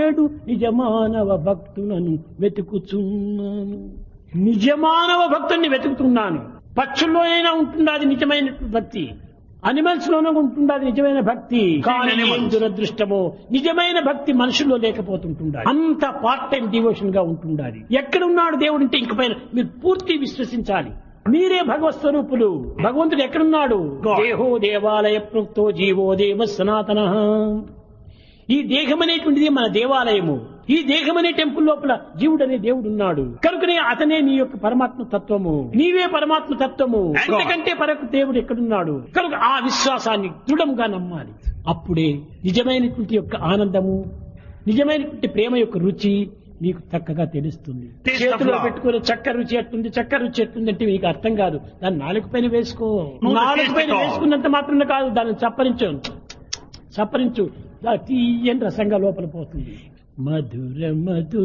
నేడు నిజమానవ భక్తులను వెతుకుచున్నాను నిజమానవ భక్తుని వెతుకుతున్నాను పక్షుల్లోనైనా ఉంటుంది అది నిజమైన భక్తి అనిమల్స్ లోనూ ఉంటుంది అది నిజమైన భక్తి కానీ ఏం animals. దురదృష్టమో నిజమైన భక్తి మనుషుల్లో లేకపోతుంటుండాలి అంత పార్ట్ టైం డివోషన్ గా ఉంటుండాలి ఎక్కడున్నాడు దేవుడు అంటే ఇంక పైన మీరు పూర్తి విశ్వసించాలి మీరే భగవత్ స్వరూపులు భగవంతుడు ఎక్కడున్నాడు God. దేహో దేవాలయ ప్రోక్తో జీవో దేవ సనాతన ఈ దేహం అనేటువంటిది మన దేవాలయము ఈ దేహం అనే టెంపుల్ లోపల జీవుడు అనే దేవుడు ఉన్నాడు కనుకనే అతనే నీ యొక్క పరమాత్మ తత్వము నీవే పరమాత్మ తత్వము And God. అంతకంటే పరకు దేవుడు ఎక్కడున్నాడు కనుక ఆ విశ్వాసాన్ని దృఢంగా నమ్మాలి అప్పుడే నిజమైనటువంటి యొక్క ఆనందము నిజమైనటువంటి ప్రేమ యొక్క రుచి మీకు చక్కగా తెలుస్తుంది Taste of చేతిలో love. పెట్టుకుని చక్క రుచి ఎట్టుంది చక్క రుచి ఎట్టుంది అంటే మీకు అర్థం కాదు దాన్ని నాలుగు పైన వేసుకో No, the నాలుగు taste పైన at all. వేసుకున్నంత మాత్రమే కాదు దాన్ని చప్పరించు చప్పరించు దా తీయని రసంగా లోపల పోతుంది మధుర మధుర